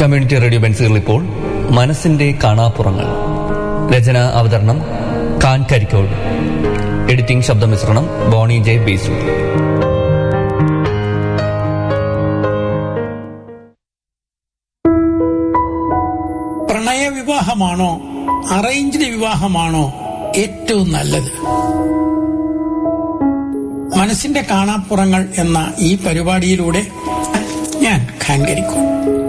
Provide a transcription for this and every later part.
community radio ബെൻസുകൾ ഇപ്പോൾ മനസ്സിന്റെ കാണാപ്പുറങ്ങൾ രചന അവതരണം കാൻ കരിക്കോട് എഡിറ്റിംഗ് ശബ്ദമിശ്രണം ബോണി ജെ ബേസു പ്രണയവിവാഹമാണോ അറേഞ്ച്ഡ് വിവാഹമാണോ ഏറ്റവും നല്ലത് മനസ്സിന്റെ കാണാപ്പുറങ്ങൾ എന്ന ഈ പരിപാടിയിലൂടെ ഞാൻ ഖാൻകരിക്കും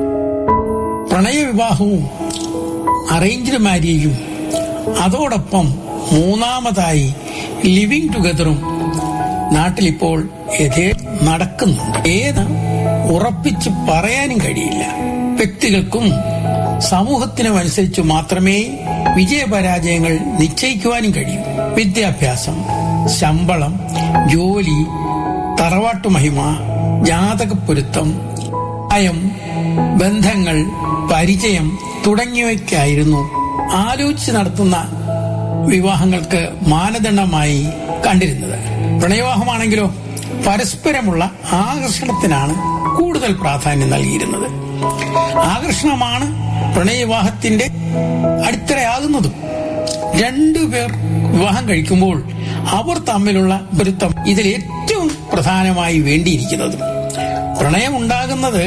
പ്രണയവിവാഹവും അറേഞ്ച്ഡ് മാരേജും അതോടൊപ്പം മൂന്നാമതായി ലിവിംഗ് ടുഗദറും നാട്ടിലിപ്പോൾ യഥേ നടക്കുന്നുണ്ട് ഏത് ഉറപ്പിച്ച് പറയാനും കഴിയില്ല വ്യക്തികൾക്കും സമൂഹത്തിനും അനുസരിച്ച് മാത്രമേ വിജയപരാജയങ്ങൾ നിശ്ചയിക്കുവാനും കഴിയൂ വിദ്യാഭ്യാസം ശമ്പളം ജോലി തറവാട്ടുമഹിമ ജാതകപ്പൊരുത്തം പ്രായം ബന്ധങ്ങൾ പരിചയം തുടങ്ങിയവയ്ക്കായിരുന്നു ആലോചിച്ച് നടത്തുന്ന വിവാഹങ്ങൾക്ക് മാനദണ്ഡമായി കണ്ടിരുന്നത് പ്രണയവിവാഹമാണെങ്കിലോ പരസ്പരമുള്ള ആകർഷണത്തിനാണ് കൂടുതൽ പ്രാധാന്യം നൽകിയിരുന്നത് ആകർഷണമാണ് പ്രണയവിവാഹത്തിന്റെ അടിത്തറയാകുന്നതും രണ്ടുപേർ വിവാഹം കഴിക്കുമ്പോൾ അവർ തമ്മിലുള്ള പൊരുത്തം ഇതിൽ ഏറ്റവും പ്രധാനമായി വേണ്ടിയിരിക്കുന്നത് പ്രണയം ഉണ്ടാകുന്നത്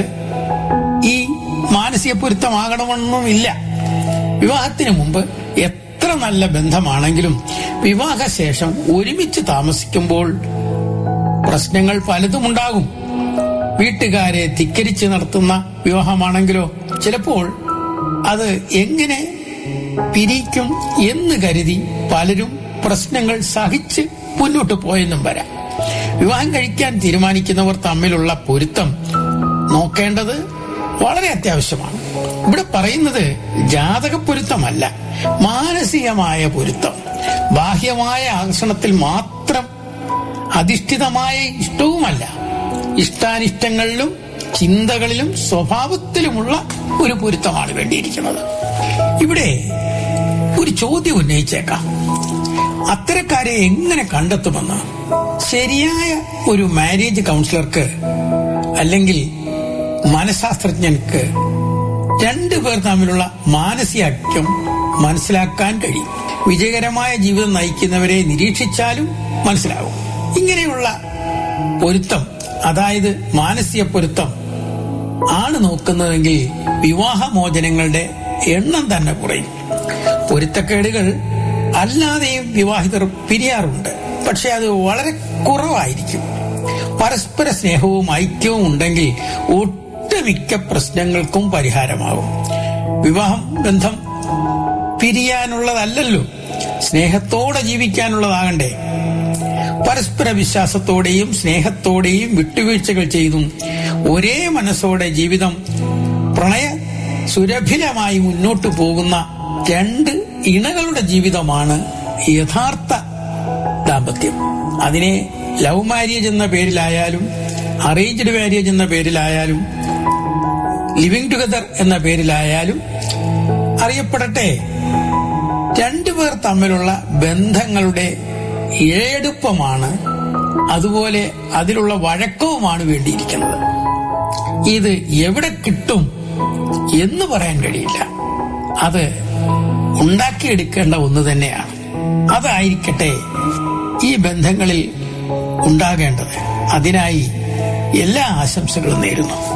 ഈ മാനസിക പൊരുത്തമാകണമെന്നുമില്ല വിവാഹത്തിന് മുമ്പ് എത്ര നല്ല ബന്ധമാണെങ്കിലും വിവാഹശേഷം ഒരുമിച്ച് താമസിക്കുമ്പോൾ പ്രശ്നങ്ങൾ പലതും ഉണ്ടാകും വീട്ടുകാരെ ധിക്കരിച്ച് നടത്തുന്ന വിവാഹമാണെങ്കിലോ ചിലപ്പോൾ അത് എങ്ങനെ പിരിക്കും എന്ന് കരുതി പലരും പ്രശ്നങ്ങൾ സഹിച്ച് മുന്നോട്ട് പോയെന്നും വരാം വിവാഹം കഴിക്കാൻ തീരുമാനിക്കുന്നവർ തമ്മിലുള്ള പൊരുത്തം നോക്കേണ്ടത് വളരെ അത്യാവശ്യമാണ് ഇവിടെ പറയുന്നത് ജാതക പൊരുത്തമല്ല മാനസികമായ പൊരുത്തം ബാഹ്യമായ ആകർഷണത്തിൽ മാത്രം അധിഷ്ഠിതമായ ഇഷ്ടവുമല്ല ഇഷ്ടാനിഷ്ടങ്ങളിലും ചിന്തകളിലും സ്വഭാവത്തിലുമുള്ള ഒരു പൊരുത്തമാണ് വേണ്ടിയിരിക്കുന്നത് ഇവിടെ ഒരു ചോദ്യം ഉന്നയിച്ചേക്കാം അത്തരക്കാരെ എങ്ങനെ കണ്ടെത്തുമെന്ന് ശരിയായ ഒരു മാരേജ് കൗൺസിലർക്ക് അല്ലെങ്കിൽ മനഃശാസ്ത്രജ്ഞർക്ക് രണ്ടുപേർ തമ്മിലുള്ള മാനസികാക്യം മനസ്സിലാക്കാൻ കഴിയും വിജയകരമായ ജീവിതം നയിക്കുന്നവരെ നിരീക്ഷിച്ചാലും മനസ്സിലാവും ഇങ്ങനെയുള്ള പൊരുത്തം അതായത് മാനസിക പൊരുത്തം ആണ് നോക്കുന്നതെങ്കിൽ വിവാഹമോചനങ്ങളുടെ എണ്ണം തന്നെ കുറയും പൊരുത്തക്കേടുകൾ അല്ലാതെയും വിവാഹിതർ പിരിയാറുണ്ട് പക്ഷെ അത് വളരെ കുറവായിരിക്കും പരസ്പര സ്നേഹവും ഐക്യവും ഉണ്ടെങ്കിൽ ഒട്ടുമിക്ക പ്രശ്നങ്ങൾക്കും പരിഹാരമാകും വിവാഹം ബന്ധം പിരിയാനുള്ളതല്ലല്ലോ സ്നേഹത്തോടെ ജീവിക്കാനുള്ളതാകണ്ടേ പരസ്പര വിശ്വാസത്തോടെയും സ്നേഹത്തോടെയും വിട്ടുവീഴ്ചകൾ ചെയ്തും ഒരേ മനസ്സോടെ ജീവിതം പ്രണയ സുരഭിലമായി മുന്നോട്ടു പോകുന്ന രണ്ട് ഇണകളുടെ ജീവിതമാണ് യഥാർത്ഥ ദാമ്പത്യം അതിനെ ലവ് മാരേജ് എന്ന പേരിലായാലും അറേഞ്ച്ഡ് മാരേജ് എന്ന പേരിലായാലും ലിവിംഗ് ടുഗദർ എന്ന പേരിലായാലും അറിയപ്പെടട്ടെ രണ്ടുപേർ തമ്മിലുള്ള ബന്ധങ്ങളുടെ ഇഴയെടുപ്പമാണ് അതുപോലെ അതിലുള്ള വഴക്കവുമാണ് വേണ്ടിയിരിക്കുന്നത് ഇത് എവിടെ കിട്ടും എന്ന് പറയാൻ കഴിയില്ല അത് ഉണ്ടാക്കിയെടുക്കേണ്ട ഒന്ന് തന്നെയാണ് അതായിരിക്കട്ടെ ഈ ബന്ധങ്ങളിൽ ഉണ്ടാകേണ്ടത് അതിനായി എല്ലാ ആശംസകളും നേരുന്നു